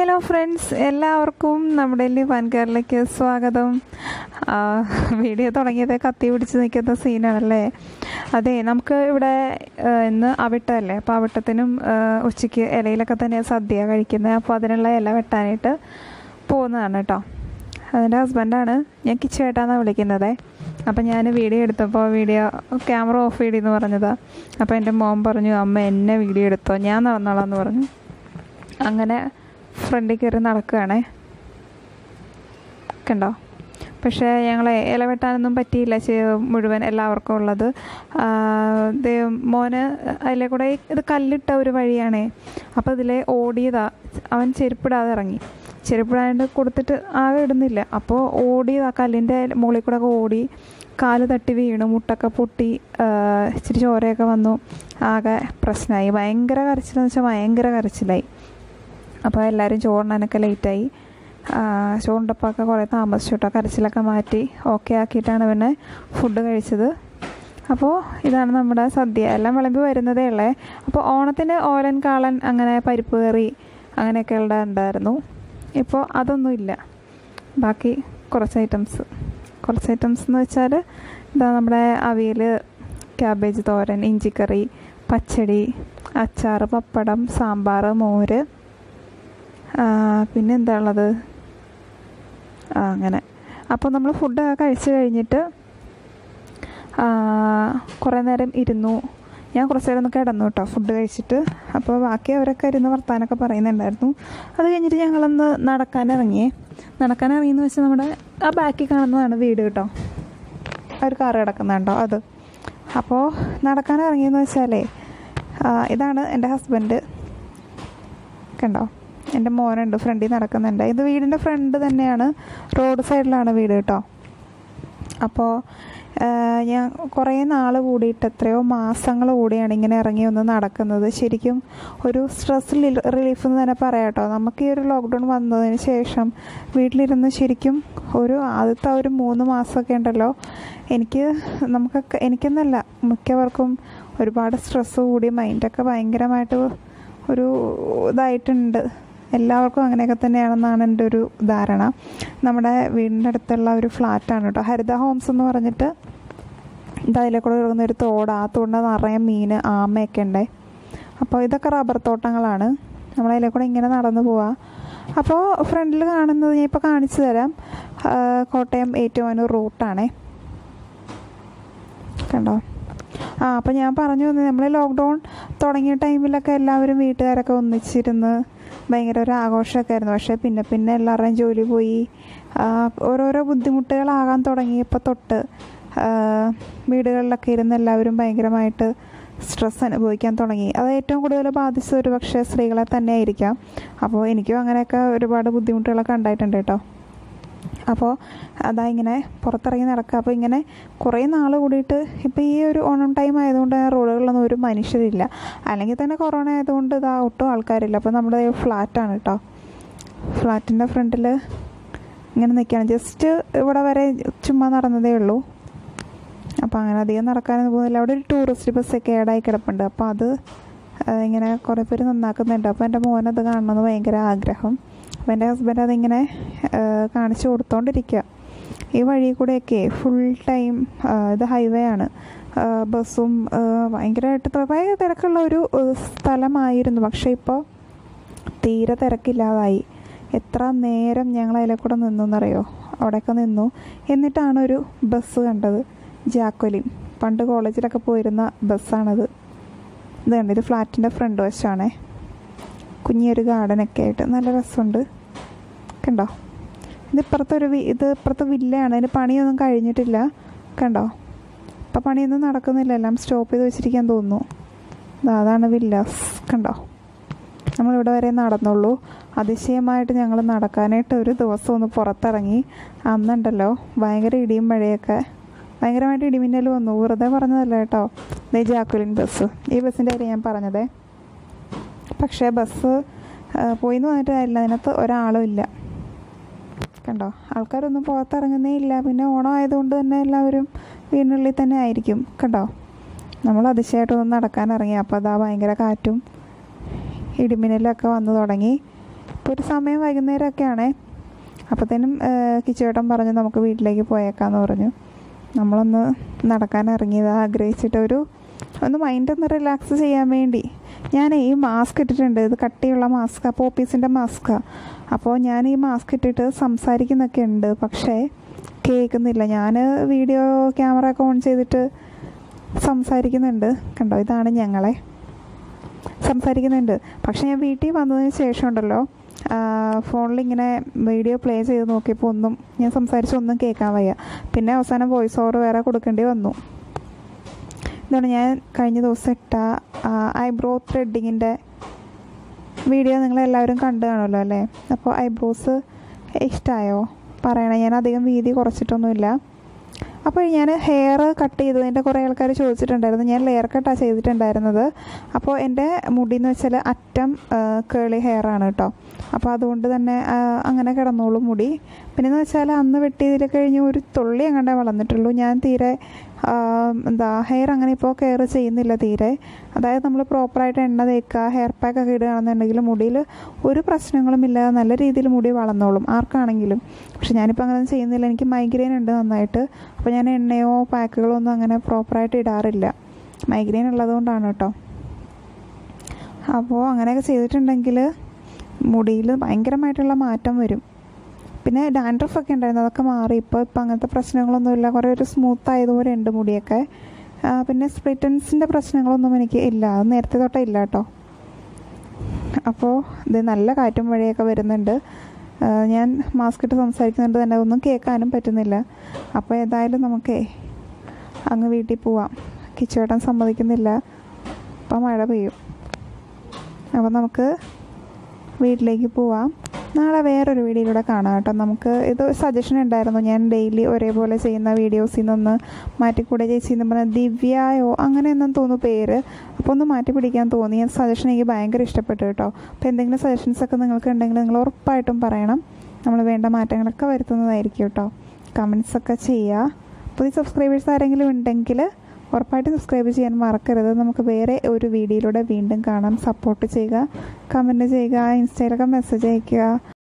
hello friends എല്ലാവർക്കും നമ്മുടെ വൻ കേരളയ്ക്ക് സ്വാഗതം ആ, വീഡിയോ തുടങ്ങിയത് കത്തി പിടിച്ച് നിൽക്കുന്ന സീനാണല്ലേ അതെ നമുക്ക് ഇവിടെ ആ, ഇന്ന് അവിട്ടമല്ലേ അപ്പോൾ അവിട്ടത്തിനും ആ, ഉച്ചയ്ക്ക് ഇലയിലൊക്കെ തന്നെ സദ്യ കഴിക്കുന്നത് അപ്പോൾ അതിനുള്ള ഇല വെട്ടാനായിട്ട് പോകുന്നതാണ് കേട്ടോ അതിൻ്റെ ഹസ്ബൻഡാണ് ഞാൻ കിച്ചുവേട്ടാന്നാണ് വിളിക്കുന്നത് അപ്പം ഞാൻ വീഡിയോ എടുത്തപ്പോൾ വീഡിയോ ക്യാമറ ഓഫ് ചെയ്തെന്ന് പറഞ്ഞതാണ് അപ്പോൾ എൻ്റെ മോൻ പറഞ്ഞു അമ്മ എന്നെ വീഡിയോ എടുത്തോ ഞാൻ നടന്നോളാം എന്ന് പറഞ്ഞു അങ്ങനെ ഫ്രണ്ടിൽ കയറി നടക്കുകയാണേ കണ്ടോ പക്ഷേ ഞങ്ങളെ ഇല വെട്ടാനൊന്നും പറ്റിയില്ല ചെ- മുഴുവൻ എല്ലാവർക്കും ഉള്ളത് ആ, ദേ മോന് അതിലെ കൂടെ ഇത് കല്ലിട്ട ഒരു വഴിയാണേ അപ്പോൾ ഇതിലെ ഓടിയതാ അവൻ ചെരുപ്പിടാതെ ഇറങ്ങി ചെരുപ്പിടാണ്ട് കൊടുത്തിട്ട് ആകെ ഇടുന്നില്ല അപ്പോൾ ഓടിയതാ കല്ലിൻ്റെ മുകളിൽ കൂടെ ഒക്കെ ഓടി കാല് തട്ടി വീണു മുട്ടൊക്കെ പൊട്ടി ആ, ഇച്ചിരി ചോരയൊക്കെ വന്നു ആകെ പ്രശ്നമായി ഭയങ്കര കരച്ചിലെന്ന് വെച്ചാൽ ഭയങ്കര കരച്ചിലായി അപ്പോൾ എല്ലാവരും ചോറിനൊക്കെ ലേറ്റായി ചോറിൻ്റെപ്പൊക്കെ കുറേ താമസിച്ചു കേട്ടോ കരച്ചിലൊക്കെ മാറ്റി ഓക്കെ ആക്കിയിട്ടാണ് പിന്നെ ഫുഡ് കഴിച്ചത് അപ്പോൾ ഇതാണ് നമ്മുടെ സദ്യ എല്ലാം വിളമ്പി വരുന്നതേ ഉള്ളേ അപ്പോൾ ഓണത്തിന് ഓലൻ കാളൻ അങ്ങനെ പരിപ്പ് കറി അങ്ങനെയൊക്കെ ഉള്ള ഉണ്ടായിരുന്നു ഇപ്പോൾ അതൊന്നും ഇല്ല ബാക്കി കുറച്ച് ഐറ്റംസ് കുറച്ച് ഐറ്റംസ് എന്ന് വെച്ചാൽ ഇതാ നമ്മുടെ അവിയൽ ക്യാബേജ് തോരൻ ഇഞ്ചിക്കറി പച്ചടി അച്ചാർ പപ്പടം സാമ്പാർ മോര് ആ, പിന്നെ എന്താ ഉള്ളത് ആ അങ്ങനെ അപ്പോൾ നമ്മൾ ഫുഡ് കഴിച്ച് കഴിഞ്ഞിട്ട് ആ, കുറേ നേരം ഇരുന്നു ഞാൻ കുറച്ച് നേരം ഒന്ന് കിടന്നു കേട്ടോ ഫുഡ് കഴിച്ചിട്ട് അപ്പോൾ ബാക്കി അവരൊക്കെ ഇരുന്ന് വർത്താനൊക്കെ പറയുന്നുണ്ടായിരുന്നു അത് കഴിഞ്ഞിട്ട് ഞങ്ങളൊന്ന് നടക്കാനിറങ്ങിയേ നടക്കാനിറങ്ങിയെന്ന് വെച്ചാൽ നമ്മുടെ ആ ബാക്കിൽ കാണുന്നതാണ് വീട് കേട്ടോ ആ ഒരു കാറ് കിടക്കുന്നുണ്ടോ അത് അപ്പോൾ നടക്കാനിറങ്ങിയെന്ന് വെച്ചാലേ ആ, ഇതാണ് എൻ്റെ ഹസ്ബൻഡ് കണ്ടോ എൻ്റെ മോനുണ്ട് ഫ്രണ്ടിൽ നടക്കുന്നുണ്ട് ഇത് വീടിൻ്റെ ഫ്രണ്ട് തന്നെയാണ് റോഡ് സൈഡിലാണ് വീട് കേട്ടോ അപ്പോൾ ഞാൻ കുറേ നാൾ കൂടിയിട്ട് എത്രയോ മാസങ്ങൾ കൂടിയാണ് ഇങ്ങനെ ഇറങ്ങി ഒന്ന് നടക്കുന്നത് ശരിക്കും ഒരു സ്ട്രെസ് റിലീഫ് എന്ന് തന്നെ പറയാം കേട്ടോ നമുക്ക് ഈ ഒരു ലോക്ക്ഡൗൺ വന്നതിന് ശേഷം വീട്ടിലിരുന്ന് ശരിക്കും ഒരു ആദ്യത്തെ ഒരു മൂന്ന് മാസമൊക്കെ ഉണ്ടല്ലോ എനിക്ക് നമുക്കൊക്കെ എനിക്കെന്നല്ല മിക്കവർക്കും ഒരുപാട് സ്ട്രെസ്സ് കൂടി മൈൻഡൊക്കെ ഭയങ്കരമായിട്ട് ഒരു ഇതായിട്ടുണ്ട് എല്ലാവർക്കും അങ്ങനെയൊക്കെ തന്നെയാണെന്നാണ് എൻ്റെ ഒരു ധാരണ നമ്മുടെ വീടിൻ്റെ അടുത്തുള്ള ഒരു ഫ്ലാറ്റാണ് കേട്ടോ ഹരിത ഹോംസ് എന്ന് പറഞ്ഞിട്ട് ഇത് അതിലെ കൂടെ ഒഴുകുന്ന ഒരു തോട് ആ തോടിൻ്റെ നിറയെ മീൻ ആമയൊക്കെ ഉണ്ട് അപ്പോൾ ഇതൊക്കെ റബ്ബർ തോട്ടങ്ങളാണ് നമ്മൾ അതിലെ കൂടെ ഇങ്ങനെ നടന്നു പോവാം അപ്പോൾ ഫ്രണ്ടിൽ കാണുന്നത് ഞാൻ ഇപ്പോൾ കാണിച്ചു തരാം ആ, കോട്ടയം ഏറ്റുമാനൂർ റൂട്ടാണേ കണ്ടോ ആ അപ്പോൾ ഞാൻ പറഞ്ഞു വന്നത് നമ്മൾ ലോക്ക്ഡൗൺ തുടങ്ങിയ ടൈമിലൊക്കെ എല്ലാവരും വീട്ടുകാരൊക്കെ ഒന്നിച്ചിരുന്ന് ഭയങ്കര ഒരു ആഘോഷമൊക്കെ ആയിരുന്നു പക്ഷേ പിന്നെ പിന്നെ എല്ലാവരുടെയും ജോലി പോയി ആ, ഓരോരോ ബുദ്ധിമുട്ടുകളാകാൻ തുടങ്ങിയപ്പോൾ തൊട്ട് ആ, വീടുകളിലൊക്കെ ഇരുന്ന് എല്ലാവരും ഭയങ്കരമായിട്ട് സ്ട്രെസ് അനുഭവിക്കാൻ തുടങ്ങി അത് ഏറ്റവും കൂടുതൽ ബാധിച്ചത് ഒരു പക്ഷേ സ്ത്രീകളെ തന്നെ ആയിരിക്കാം അപ്പോൾ എനിക്കും അങ്ങനെയൊക്കെ ഒരുപാട് ബുദ്ധിമുട്ടുകളൊക്കെ ഉണ്ടായിട്ടുണ്ട് കേട്ടോ അപ്പോൾ അതാ ഇങ്ങനെ പുറത്തിറങ്ങി നടക്കുക അപ്പോൾ ഇങ്ങനെ കുറേ നാൾ കൂടിയിട്ട് ഇപ്പോൾ ഈ ഒരു ഓണം ടൈം ആയതുകൊണ്ട് റോഡുകളിലൊന്നും ഒരു മനുഷ്യരില്ല അല്ലെങ്കിൽ തന്നെ കൊറോണ ആയതുകൊണ്ട് ഇതാ ഒട്ടും ആൾക്കാരില്ല അപ്പോൾ നമ്മുടെ ഫ്ലാറ്റാണ് കേട്ടോ ഫ്ലാറ്റിൻ്റെ ഫ്രണ്ടിൽ ഇങ്ങനെ നിൽക്കുകയാണ് ജസ്റ്റ് ഇവിടെ വരെ ചുമ്മാ നടന്നതേ ഉള്ളൂ അപ്പോൾ അങ്ങനെ അധികം നടക്കാനൊന്നും പോകുന്നില്ല അവിടെ ഒരു ടൂറിസ്റ്റ് ബസ്സൊക്കെ ഏടായി കിടപ്പുണ്ട് അപ്പോൾ അത് ആ, ഇങ്ങനെ കുറേ പേര് നന്നാക്കുന്നുണ്ട് അപ്പോൾ എൻ്റെ മോനത് കാണണമെന്ന് ഭയങ്കര ആഗ്രഹം അപ്പോൾ എൻ്റെ ഹസ്ബൻഡ് അതിങ്ങനെ ആ, കാണിച്ചു കൊടുത്തോണ്ടിരിക്കുക ഈ വഴി കൂടെയൊക്കെ ഫുൾ ടൈം ഇത് ഹൈവേ ആണ് ആ, ബസ്സും ആ, ഭയങ്കരമായിട്ട് ത- ഭയങ്കര തിരക്കുള്ള ഒരു ആ, സ്ഥലമായിരുന്നു പക്ഷേ ഇപ്പോൾ തീരെ തിരക്കില്ലാതായി എത്ര നേരം ഞങ്ങൾ അതിലെ കൂടെ നിന്നു എന്നറിയോ അവിടെയൊക്കെ നിന്നു എന്നിട്ടാണ് ഒരു ബസ് കണ്ടത് ജാക്കൊലിൻ പണ്ട് കോളേജിലൊക്കെ പോയിരുന്ന ബസ്സാണത് ഇത് കണ്ടോ ഇത് ഫ്ലാറ്റിൻ്റെ ഫ്രണ്ട് വശമാണേ കുഞ്ഞൊരു ഗാർഡനൊക്കെ ആയിട്ട് നല്ല രസമുണ്ട് കണ്ടോ ഇത് ഇപ്പുറത്തൊരു വി- ഇത് ഇപ്പുറത്തെ വില്ലയാണ് അതിന് പണിയൊന്നും കഴിഞ്ഞിട്ടില്ല കണ്ടോ ഇപ്പം പണിയൊന്നും നടക്കുന്നില്ല എല്ലാം സ്റ്റോപ്പ് ചെയ്ത് വെച്ചിരിക്കാൻ തോന്നുന്നു ദാ അതാണ് വില്ലാസ് കണ്ടോ നമ്മളിവിടെ വരെ നടന്നുള്ളൂ അതിശയമായിട്ട് ഞങ്ങൾ നടക്കാനായിട്ട് ഒരു ദിവസം ഒന്ന് പുറത്തിറങ്ങി അന്നുണ്ടല്ലോ ഭയങ്കര ഇടിയും മഴയൊക്കെ ഭയങ്കരമായിട്ട് ഇടിമിന്നൽ വന്നു വെറുതെ പറഞ്ഞതല്ല കേട്ടോ ദേ ജാക്കുലിൻ ബസ് ഈ ബസ്സിൻ്റെ കാര്യം ഞാൻ പറഞ്ഞതേ പക്ഷേ ബസ് ആ, പോയിന്ന് വന്നിട്ട് കാര്യമില്ല അതിനകത്ത് ഒരാളും ഇല്ല കണ്ടോ ആൾക്കാരൊന്നും പുറത്തിറങ്ങുന്നേ ഇല്ല പിന്നെ ഓണം ആയതുകൊണ്ട് തന്നെ എല്ലാവരും വീടിനുള്ളിൽ തന്നെ ആയിരിക്കും കണ്ടോ നമ്മൾ അതിശയമായിട്ടൊന്ന് നടക്കാൻ ഇറങ്ങി അപ്പോൾ അതാ ഭയങ്കര കാറ്റും ഇടിമിന്നലൊക്കെ വന്നു തുടങ്ങി അപ്പോൾ ഒരു സമയം വൈകുന്നേരമൊക്കെ ആണേ അപ്പോഴത്തേനും കിച്ചുവേട്ടൻ പറഞ്ഞു നമുക്ക് വീട്ടിലേക്ക് പോയേക്കാന്ന് പറഞ്ഞു നമ്മളൊന്ന് നടക്കാൻ ഇറങ്ങിയത് ആഗ്രഹിച്ചിട്ട് ഒരു ഒന്ന് മൈൻഡ് ഒന്ന് റിലാക്സ് ചെയ്യാൻ വേണ്ടി ഞാൻ ഈ മാസ്ക് ഇട്ടിട്ടുണ്ട് ഇത് കട്ടിയുള്ള മാസ്കാ പോപ്പീസിൻ്റെ മാസ്കാ അപ്പോൾ ഞാൻ ഈ മാസ്ക് ഇട്ടിട്ട് സംസാരിക്കുന്നൊക്കെ ഉണ്ട് പക്ഷേ കേൾക്കുന്നില്ല ഞാൻ വീഡിയോ ക്യാമറ ഒക്കെ ഓൺ ചെയ്തിട്ട് സംസാരിക്കുന്നുണ്ട് കണ്ടോ ഇതാണ് ഞങ്ങളെ സംസാരിക്കുന്നുണ്ട് പക്ഷെ ഞാൻ വീട്ടിൽ വന്നതിന് ശേഷം ഉണ്ടല്ലോ ഫോണിൽ ഇങ്ങനെ വീഡിയോ പ്ലേ ചെയ്ത് നോക്കിയപ്പോൾ ഒന്നും ഞാൻ സംസാരിച്ച ഒന്നും കേൾക്കാൻ വയ്യ പിന്നെ അവസാനം വോയിസ് ഓവർ വേറെ കൊടുക്കേണ്ടി വന്നു ഇതാണ് ഞാൻ കഴിഞ്ഞ ദിവസം ഇട്ട ഐബ്രോ ത്രെഡിങ്ങിൻ്റെ വീഡിയോ നിങ്ങളെല്ലാവരും കണ്ടു കാണുമല്ലോ അല്ലേ അപ്പോൾ ഐബ്രോസ് ഇഷ്ടമായോ പറയണേ ഞാൻ അധികം വീതി കുറച്ചിട്ടൊന്നുമില്ല അപ്പോൾ ഞാൻ ഹെയർ കട്ട് ചെയ്തതിൻ്റെ കുറേ ആൾക്കാർ ചോദിച്ചിട്ടുണ്ടായിരുന്നു ഞാൻ ലെയർ കട്ടാണ് ചെയ്തിട്ടുണ്ടായിരുന്നത് അപ്പോൾ എൻ്റെ മുടി എന്ന് വെച്ചാൽ അറ്റം കേളി ഹെയർ ആണ് കേട്ടോ അപ്പോൾ അതുകൊണ്ട് തന്നെ അങ്ങനെ കിടന്നോളൂ മുടി പിന്നെ എന്ന് വെച്ചാൽ അന്ന് വെട്ടിയതിൽ കഴിഞ്ഞ് ഒരു തുള്ളി അങ്ങോട്ടേ വളർന്നിട്ടുള്ളൂ ഞാൻ തീരെ എന്താ ഹെയർ അങ്ങനെ ഇപ്പോൾ കെയർ ചെയ്യുന്നില്ല തീരെ അതായത് നമ്മൾ പ്രോപ്പറായിട്ട് എണ്ണ തേക്കുക ഹെയർ പാക്ക് ഒക്കെ ഇടുകയാണെന്നുണ്ടെങ്കിൽ മുടിയിൽ ഒരു പ്രശ്നങ്ങളും ഇല്ലാതെ നല്ല രീതിയിൽ മുടി വളർന്നോളും ആർക്കാണെങ്കിലും പക്ഷെ ഞാനിപ്പോൾ അങ്ങനെ ചെയ്യുന്നില്ല എനിക്ക് മൈഗ്രെയിൻ ഉണ്ട് നന്നായിട്ട് അപ്പോൾ ഞാൻ എണ്ണയോ പാക്കുകളോ ഒന്നും അങ്ങനെ പ്രോപ്പറായിട്ട് ഇടാറില്ല മൈഗ്രെയിൻ ഉള്ളതുകൊണ്ടാണ് കേട്ടോ അപ്പോൾ അങ്ങനെയൊക്കെ ചെയ്തിട്ടുണ്ടെങ്കിൽ മുടിയിൽ ഭയങ്കരമായിട്ടുള്ള മാറ്റം വരും പിന്നെ ഡാൻഡ്രഫ് ഒക്കെ ഉണ്ടായിരുന്നു അതൊക്കെ മാറി ഇപ്പോൾ ഇപ്പോൾ അങ്ങനത്തെ പ്രശ്നങ്ങളൊന്നുമില്ല കുറേ ഒരു സ്മൂത്ത് ആയതുപോലെ ഉണ്ട് മുടിയൊക്കെ പിന്നെ സ്പ്ലിറ്റൻസിൻ്റെ പ്രശ്നങ്ങളൊന്നും എനിക്ക് ഇല്ല അത് നേരത്തെ തൊട്ടേ ഇല്ല കേട്ടോ അപ്പോൾ ഇത് നല്ല കാറ്റും മഴയൊക്കെ വരുന്നുണ്ട് ഞാൻ മാസ്ക് ഇട്ട് സംസാരിക്കുന്നുണ്ട് തന്നെ ഒന്നും കേൾക്കാനും പറ്റുന്നില്ല അപ്പോൾ ഏതായാലും നമുക്കേ അങ്ങ് വീട്ടിൽ പോവാം കിച്ചുവേട്ടൻ സമ്മതിക്കുന്നില്ല അപ്പം മഴ പെയ്യും അപ്പോൾ നമുക്ക് വീട്ടിലേക്ക് പോവാം നാളെ വേറൊരു വീഡിയോയിലൂടെ കാണാം കേട്ടോ നമുക്ക് ഇത് സജഷൻ ഉണ്ടായിരുന്നു ഞാൻ ഡെയിലി ഒരേപോലെ ചെയ്യുന്ന വീഡിയോസിൽ നിന്നൊന്ന് മാറ്റിക്കൂടെ ചേച്ചി എന്ന് പറഞ്ഞാൽ ദിവ്യയോ അങ്ങനെയൊന്നും തോന്നുന്നു പേര് അപ്പോൾ ഒന്ന് മാറ്റി പിടിക്കാൻ തോന്നി ഞാൻ സജഷൻ എനിക്ക് ഭയങ്കര ഇഷ്ടപ്പെട്ടു കേട്ടോ അപ്പോൾ എന്തെങ്കിലും സജഷൻസ് ഒക്കെ നിങ്ങൾക്ക് ഉണ്ടെങ്കിൽ നിങ്ങൾ ഉറപ്പായിട്ടും പറയണം നമ്മൾ വേണ്ട മാറ്റങ്ങളൊക്കെ വരുത്തുന്നതായിരിക്കും കേട്ടോ കമൻസ് ഒക്കെ ചെയ്യുക പുതിയ സബ്സ്ക്രൈബേഴ്സ് ആരെങ്കിലും ഉണ്ടെങ്കിൽ ഉറപ്പായിട്ടും സബ്സ്ക്രൈബ് ചെയ്യാൻ മറക്കരുത് നമുക്ക് വേറെ ഒരു വീഡിയോയിലൂടെ വീണ്ടും കാണാം സപ്പോർട്ട് ചെയ്യുക കമൻറ്റ് ചെയ്യുക ഇൻസ്റ്റയിലൊക്കെ മെസ്സേജ് അയയ്ക്കുക